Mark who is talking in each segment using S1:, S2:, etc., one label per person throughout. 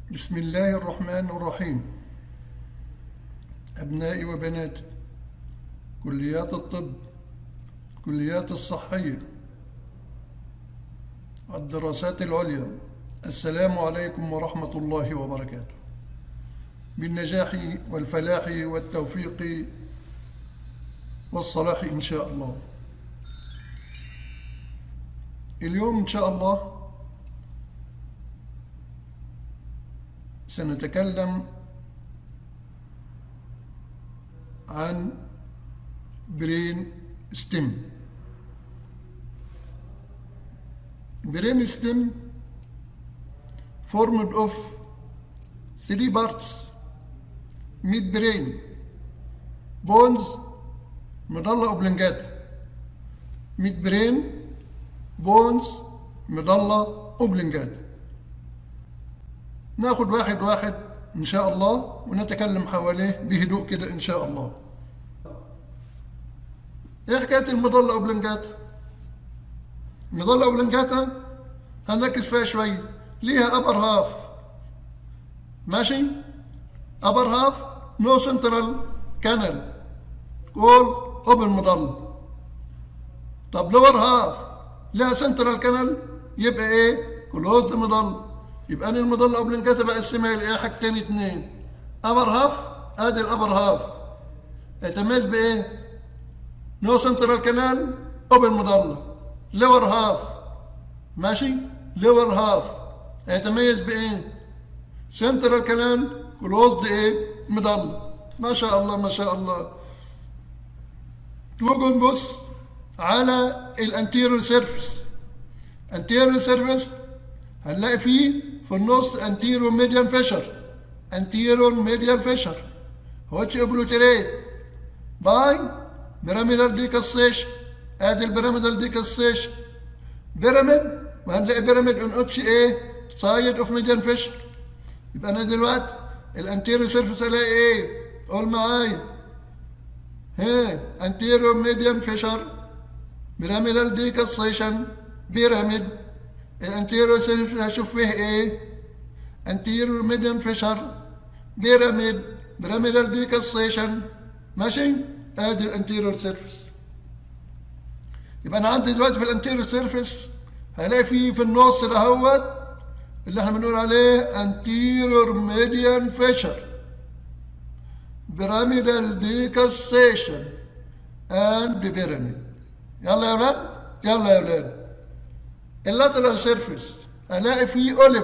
S1: بسم الله الرحمن الرحيم أبنائي وبناتي كليات الطب كليات الصحية الدراسات العليا السلام عليكم ورحمة الله وبركاته بالنجاح والفلاح والتوفيق والصلاح إن شاء الله اليوم إن شاء الله سنتكلم عن برين ستيم برين ستيم formed of three parts mid brain bones مظلة oblongata mid brain bones مظلة oblongata ناخد واحد واحد إن شاء الله ونتكلم حواليه بهدوء كده إن شاء الله إيه حكاية المظلة أوبلنجاتا؟ المظلة أوبلنجاتا هنركز فيها شوي ليها أبر هاف ماشي؟ أبر هاف نو سنترال كانال كول أوبن مظلة طب لور هاف لها سنترال كانال يبقى إيه؟ كلوزد مظلة يبقى انا المظله قبل انكتب اقسمها لايه حاجتين اتنين ابر هاف ادي الابر هاف يتميز بايه نو سنترال كانال اوبن مظله لور هاف ماشي لور هاف يتميز بايه سنترال كانال كلوزد ايه مظله ما شاء الله ما شاء الله نيجي نبص على الانتيريور سيرفيس انتيريور سيرفيس هنلاقي فيه في النص anterior median fissure anterior median fissure which obliterate by pyramidal decussation ادي البيراميدال ديكسيشن بيراميد وهنلاقي بيراميد ان اتش ايه سايد اوف ميديان فيشر يبقى انا دلوقتي الانتيريور سيرفيس الاقي ايه قول معايا ها انتيريور ميديان فيشر بيراميدال ديكسيشن بيراميد الانتيريور سيرفيس هشوف فيه ايه انتيريور ميديان فيشر بيراميد بيراميدال ديكسيشن ماشي ادي الانتيريور سيرفيس يبقى انا عندي دلوقتي في الانتيريور سيرفيس هلاقي فيه في النص دهوت اللي احنا بنقول عليه انتيريور ميديان فيشر بيراميدال ديكسيشن اند بيراميد يلا يا ولاد يلا يا ولاد اللاترال سيرفيس الاقي فيه اوليف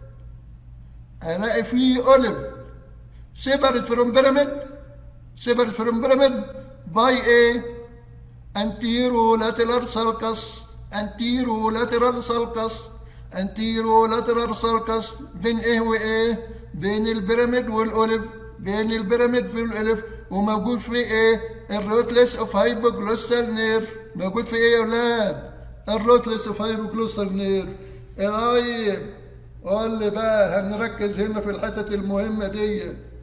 S1: الاقي فيه اوليف سيبرت فروم بيراميد سيبرت فروم بيراميد باي ايه انتيرو لاترال سالكس انتيرو لاترال سالكس انتيرو لاترال سالكس بين ايه وايه بين البيراميد والاوليف بين البيراميد والاوليف وموجود في ايه الروتلس اوف هايبوجلوسال نيرف موجود في ايه يا اولاد الروتلس اوف هايبوجلوسال نيرف طيب قول لي بقى هنركز هنا في الحتت المهمه دي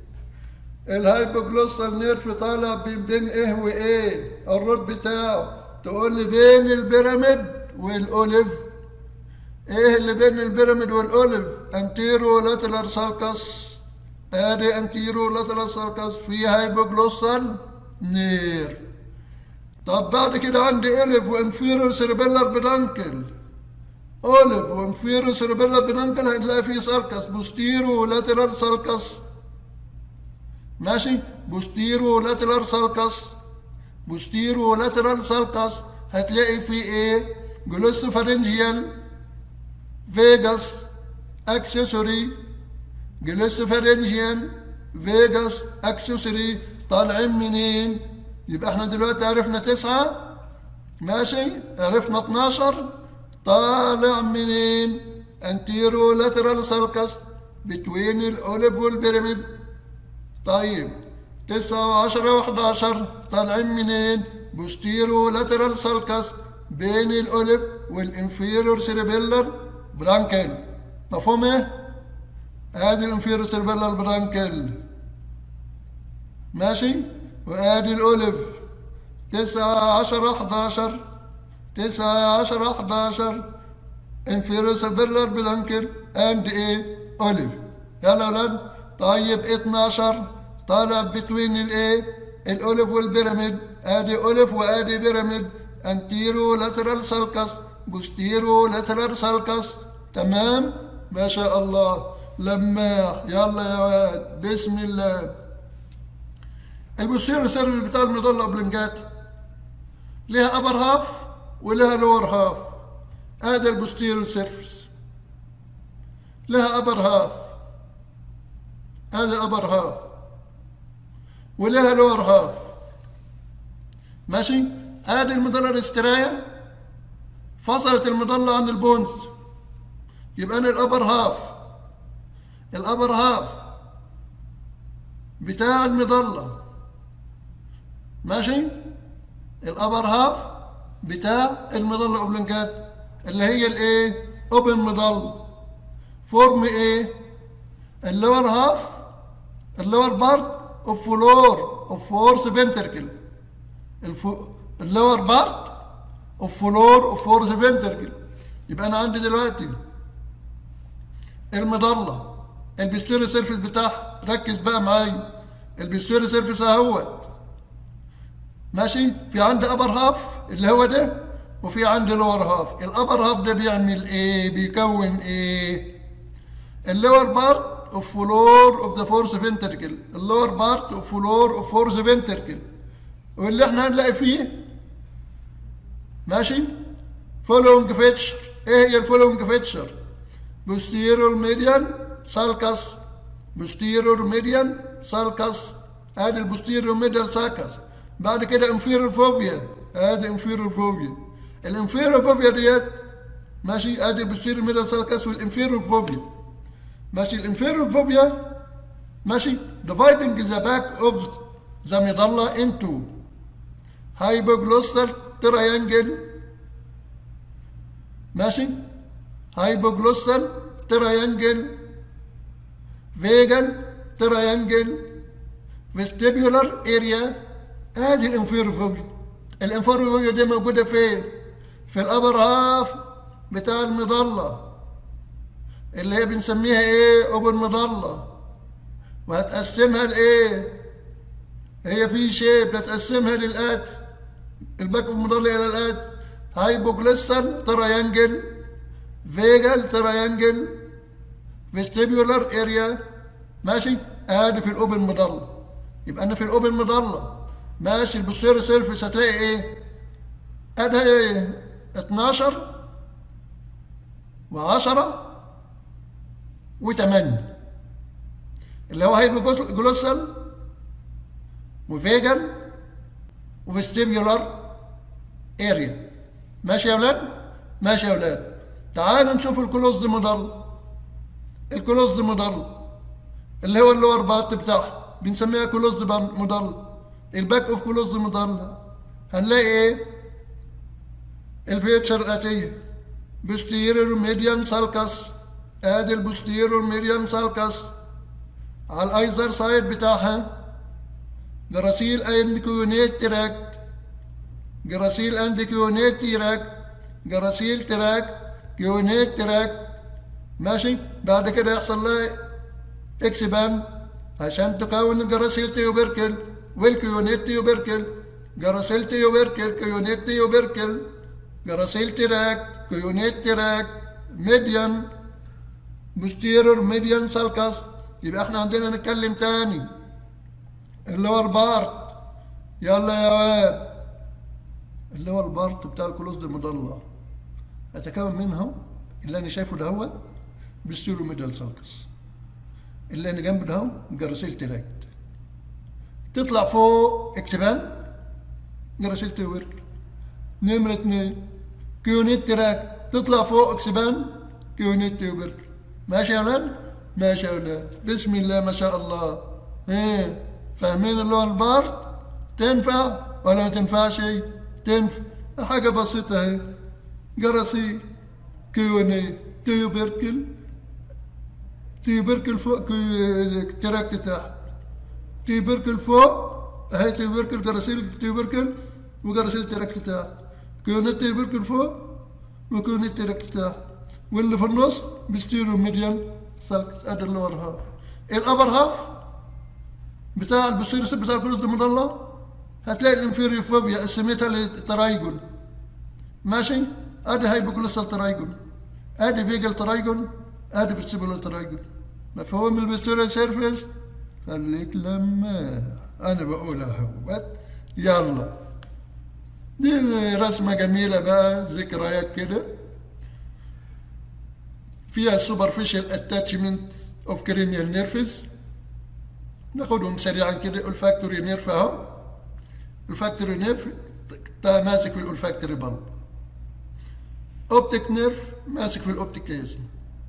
S1: الهايبوجلوسال نيرف طالع بين, بين ايه وايه الروت بتاعه تقول لي بين البيراميد والاوليف ايه اللي بين البيراميد والاوليف انتيرو لاترال سالكس ادي انتيرو لاترال سالكس في هايبوجلوسال نيرف طب بعد كده عندي الف وانفيرو سيربيلر بدانكل اوليف وانفيرو سيربيلر بدانكل هتلاقي فيه سالكس بوستيرو لاترال سالكس ماشي بوستيرو لاترال سالكس بوستيرو لاترال سالكس هتلاقي فيه ايه جلوسوفارنجيال فيجاس اكسسوري جلوسوفارنجيال فيجاس اكسسوري طالعين منين يبقى احنا دلوقتي عرفنا تسعة ماشي عرفنا 12 طالع منين انتيرو لاترال سالكس بتوين الاوليف والبيراميد طيب تسعة وعشرة وحداشر طالعين منين بوستيرو لاترال سالكس بين الاوليف والانفيرور سيربيلر برانكل مفهوم ايه؟ ادي الانفيرور سيربيلر برانكل ماشي وادي الاوليف تسعة عشرة حداشر تسعة عشرة حداشر انفيرور سيربيلر برانكل اند ايه اوليف يلا يا ولاد طيب 12 طالع بتوين الايه الاولف والبيراميد ادي اولف وادي بيراميد انتيرو لاترال سالكس بوستيرو لاترال سالكس تمام ما شاء الله لماح يلا يا واد بسم الله البوستيرو سيرفيس بتاع المظله اوبلنجات ليها ابر هاف ولها لور هاف هذا البوستيرو سيرفيس لها ابر هاف هذا ابر هاف ولها لور هاف ماشي ادي المظله الاسترايه فصلت المظله عن البونز يبقى انا الابر هاف الابر هاف بتاع المظله ماشي الابر هاف بتاع المظله اوبلنجات اللي هي الايه اوبن مظله فورم ايه اللور هاف اللور بارت اوف فلور اوف فورس فنتركل اللور بارت اوف فلور اوف فورس فنتركل يبقى انا عندي دلوقتي المظله البيستوري سيرفيس بتاعها ركز بقى معايا البيستوري سيرفيس اهوت ماشي في عندي ابر هاف اللي هو ده وفي عندي لور هاف الابر هاف ده بيعمل ايه بيكون ايه اللور بارت of floor of the fourth ventricle اللور بارت of floor of fourth ventricle واللي احنا هنلاقي فيه ماشي following feature ايه هي الفولوينج فيتشر posterior median sulcus posterior median sulcus ادي البوستيريور ميديال ساكس بعد كده انفيرور فوبيا ادي انفيرور فوبيا الانفيرور فوبيا ديت ماشي ادي البوستيريور ميديال ساكس والانفيرور فوبيا ماشي الانفيرور فوبيا ماشي dividing the back of the medulla into hypoglossal triangle ماشي hypoglossal triangle vagal triangle vestibular area ادي الانفيرور فوبيا الانفيرور فوبيا دي موجوده فين في الابر هاف بتاع المظله اللي هي بنسميها ايه اوبن مظله وهتقسمها لايه هي في شيء بتقسمها للات الباك اوف مظله الى الات هايبوجليسال تريانجل فيجال تريانجل فيستيبيولار اريا ماشي ادي في الاوبن مظله يبقى انا في الاوبن مظله ماشي البوستيريور سيرفيس هتلاقي ايه ادي ايه 12 و10 و8 اللي هو هايبوجلوسال وفيجن وفيستيبيولار اريا ماشي يا اولاد ماشي يا اولاد تعالوا نشوف الكلوزد موديل الكلوزد موديل اللي هو اللور بارت بتاعها بنسميها كلوزد موديل الباك اوف كلوزد موديل هنلاقي ايه الفيتشر الاتيه بوستيريور ميديان سالكس ادي البوستيريور ميديان سالكس على الايزر سايد بتاعها جراسيل اند كيونيت تراكت جراسيل اند كيونيت تراكت جراسيل تراكت كيونيت تراكت ماشي بعد كده يحصل لها اكسبان عشان تكون الجراسيل تيوبركل والكيونيت تيوبركل جراسيل تيوبركل كيونيت تيوبركل جراسيل تراكت كيونيت تراكت ميديان بوستيرور ميديان سالكاس يبقى احنا عندنا نتكلم تاني اللي هو البارت يلا يا واد اللي هو البارت بتاع الكلوزد المضلع اتكون منها اللي انا شايفه دهوت بوستيرور ميديال سالكاس اللي انا جنب ده جراسيل تراكت تطلع فوق اكتبان جراسيل تورك نمرة اتنين كيونيت تراك تطلع فوق اكسبان كيونيت تورك ماشي يا ولاد ماشي يا ولاد بسم الله ما شاء الله ايه فاهمين اللي هو البارت تنفع ولا ما تنفعش تنفع حاجة بسيطة اهي جراسيل كيونيت تيوبركل تيبركل فوق تراكت تحت تيبركل فوق هاي تيبركل جراسيل تيبركل وجراسيل تراكت تحت كيونت تيبركل فوق وكيونت تراكت تحت واللي في النص بيستيرو ميديان سالكس ادي اللور هاف الابر هاف بتاع البصير بتاع الكروس المضلة هتلاقي الانفيريور فوبيا قسمتها لترايجون ماشي ادي هايبوجلوسال ترايجون ادي فيجل ترايجون ادي فيستيبولار ترايجون مفهوم البستورال سيرفيس خليك لما انا بقولها اهوت يلا دي رسمة جميلة بقى ذكريات كده فيها superficial attachment of cranial nerves ناخدهم سريعا كده olfactory nerve اهو olfactory nerve ده ماسك في الolfactory bulb optic nerve ماسك في الاوبتيك كيزم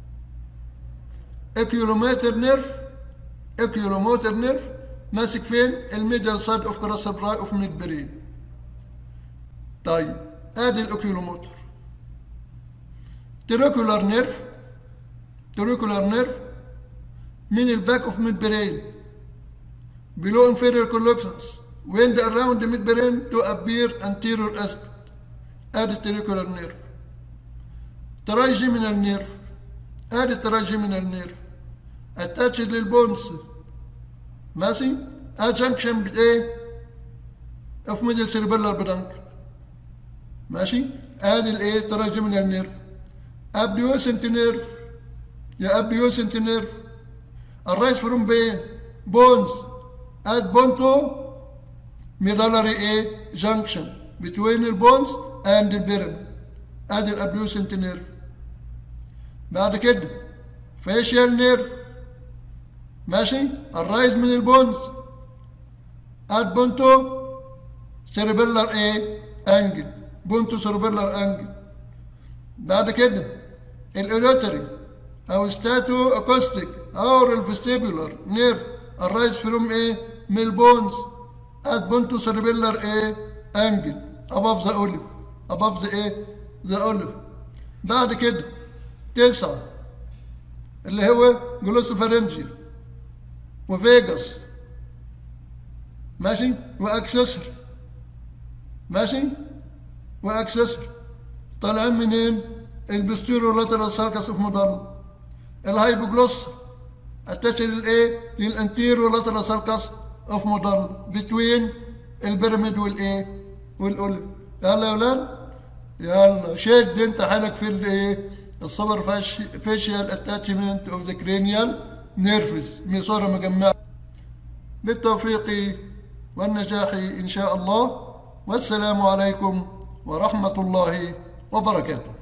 S1: oculomotor nerve oculomotor nerve ماسك فين الميديال سايد اوف كراسل براي اوف ميد برين طيب ادي الاوكيولوموتور تيروكولار نيرف تيروكولار نيرف من الباك اوف ميد برين below inferior colloquus wend around the midbrain to appear anterior aspect ادي التيروكولار نيرف تراجيمينال نيرف ادي التراجيمينال نيرف اتاتشد للبونز ماشي اجنكشن بايه اوف ميدل سيربيلار برانكل ماشي ادي الايه تراجيمينال نيرف ابيوسنت نيرف يا ابيوسنت نيرف الرايز فروم بين بونز اد بونتو ميدالري ايه جانكشن بتوين البونز اند البيرم ادي الابيوسنت نيرف بعد كده فيشيال نيرف ماشي الرايز من البونز اد بونتو سيربيلر ايه انجل بونتو سيربيلر انجل بعد كده الاوريتري او ستاتو اكوستيك او الفيستيبولار نيرف الرايز فروم ايه من البونز اد بونتو سيربيلر ايه انجل above ذا اوليف above ذا ايه ذا اوليف بعد كده تسعة اللي هو جلوسوفارنجيال وفيجاس ماشي واكسسور ماشي واكسسور طالعين منين البستيرو لاترال سالكس اوف مودال الهايبوجلوس اتاشن للايه للانتيرو لاترال سالكس اوف مودال بتوين البيراميد والايه والاوليف يلا يا ولاد يلا شد انت حالك في الايه الصبر فيشيال اتاتشمنت اوف ذا كرينيال نيرفز مصارة مجمعة بالتوفيق والنجاح إن شاء الله والسلام عليكم ورحمة الله وبركاته